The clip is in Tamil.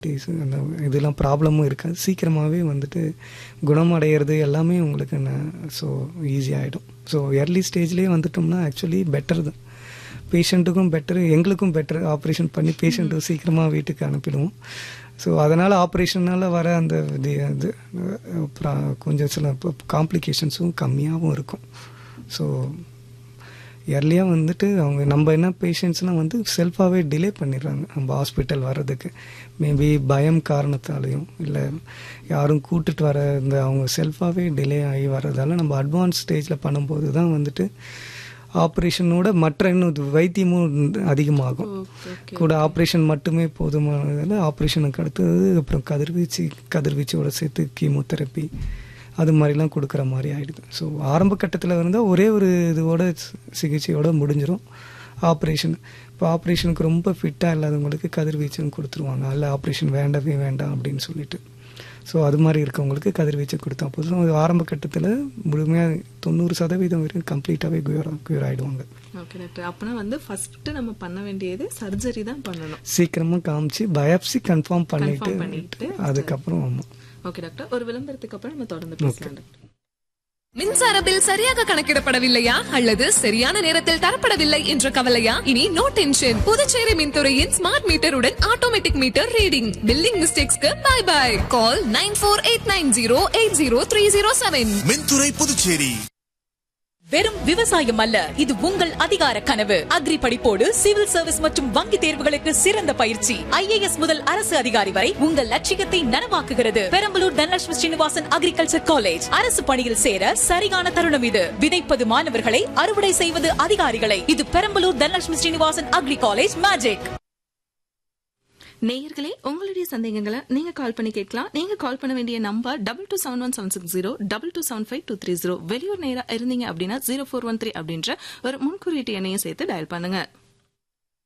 அந்த இதெல்லாம் ப்ராப்ளமும் இருக்காது சீக்கிரமாகவே வந்துட்டு குணமடைகிறது எல்லாமே உங்களுக்கு ஸோ ஈஸியாகிடும் ஸோ எர்லி ஸ்டேஜ்லேயே வந்துட்டோம்னா ஆக்சுவலி பெட்டர் தான் பேஷண்ட்டுக்கும் பெட்டர் எங்களுக்கும் பெட்டர் ஆப்ரேஷன் பண்ணி பேஷண்ட்டு சீக்கிரமாக வீட்டுக்கு அனுப்பிடுவோம் ஸோ அதனால் ஆப்ரேஷனால் வர அந்த இது அது அப்புறம் கொஞ்சம் சில காம்ப்ளிகேஷன்ஸும் கம்மியாகவும் இருக்கும் ஸோ இயர்லியாக வந்துட்டு அவங்க நம்ம என்ன பேஷண்ட்ஸ்லாம் வந்து செல்ஃபாகவே டிலே பண்ணிடுறாங்க நம்ம ஹாஸ்பிட்டல் வர்றதுக்கு மேபி பயம் காரணத்தாலையும் இல்லை யாரும் கூட்டுட்டு வர இந்த அவங்க செல்ஃபாகவே டிலே ஆகி வர்றதால நம்ம அட்வான்ஸ் ஸ்டேஜில் பண்ணும்போது தான் வந்துட்டு ஆப்ரேஷனோட மற்ற இன்னும் வைத்தியமும் அதிகமாகும் கூட ஆப்ரேஷன் மட்டுமே போதுமானதால் ஆப்ரேஷனுக்கு அடுத்தது அப்புறம் கதிர்வீச்சு கதிர்வீச்சோட சேர்த்து கீமோதெரப்பி அது மாதிரிலாம் கொடுக்குற மாதிரி ஆகிடுது ஸோ ஆரம்ப கட்டத்தில் இருந்தால் ஒரே ஒரு இதுவோட சிகிச்சையோட முடிஞ்சிடும் ஆப்ரேஷன் இப்போ ஆப்ரேஷனுக்கு ரொம்ப ஃபிட்டாக இல்லாதவங்களுக்கு கதிர்வீச்சுன்னு கொடுத்துருவாங்க அல்ல ஆப்ரேஷன் வேண்டவே வேண்டாம் அப்படின்னு சொல்லிட்டு ஸோ அது மாதிரி இருக்கவங்களுக்கு கதிர்வீச்சு கொடுத்தா போதும் அது ஆரம்ப கட்டத்தில் முழுமையாக தொண்ணூறு சதவீதம் வரைக்கும் கம்ப்ளீட்டாகவே குயர் குயர் ஆகிடுவாங்க ஓகே டாக்டர் அப்பனா வந்து ஃபர்ஸ்ட் நம்ம பண்ண வேண்டியது சர்ஜரி தான் பண்ணணும் சீக்கிரமாக காமிச்சு பயாப்சி கன்ஃபார்ம் பண்ணிட்டு பண்ணிட்டு அதுக்கப்புறம் ஆமாம் ஓகே டாக்டர் ஒரு விளம்பரத்துக்கு அப்புறம் நம்ம தொடர்ந்து பேசலாம் டாக்டர் மின்சார பில் சரியாக கணக்கிடப்படவில்லையா அல்லது சரியான நேரத்தில் தரப்படவில்லை என்ற கவலையா இனி நோ டென்ஷன் புதுச்சேரி மின்துறையின் ஸ்மார்ட் மீட்டருடன் ஆட்டோமேட்டிக் மீட்டர் ரீடிங் பில்லிங் மிஸ்டேக்ஸ்க்கு bye bye call nine four eight nine zero eight zero three zero seven மின்துறை புதுச்சேரி வெறும் விவசாயம் அல்ல இது உங்கள் அதிகார கனவு அக்ரி படிப்போடு சிவில் சர்வீஸ் மற்றும் வங்கி தேர்வுகளுக்கு சிறந்த பயிற்சி ஐஏஎஸ் முதல் அரசு அதிகாரி வரை உங்கள் லட்சியத்தை நனவாக்குகிறது பெரம்பலூர் தனலட்சுமி ஸ்ரீனிவாசன் அக்ரிகல்ச்சர் காலேஜ் அரசு பணியில் சேர சரியான தருணம் இது விதைப்பது மாணவர்களை அறுவடை செய்வது அதிகாரிகளை இது Perambalur Dhanalakshmi Srinivasan agri college magic நேயர்களே உங்களுடைய சந்தேகங்களை நீங்க கால் பண்ணி கேட்கலாம் நீங்க கால் பண்ண வேண்டிய number double two seven one seven six zero double two seven five two three zero வெளியூர் நேரா இருந்தீங்க அப்படின்னா ஜீரோ ஃபோர் ஒன் த்ரீ அப்படின்ற ஒரு முன்குறியீட்டு எண்ணையும் சேர்த்து டயல் பண்ணுங்க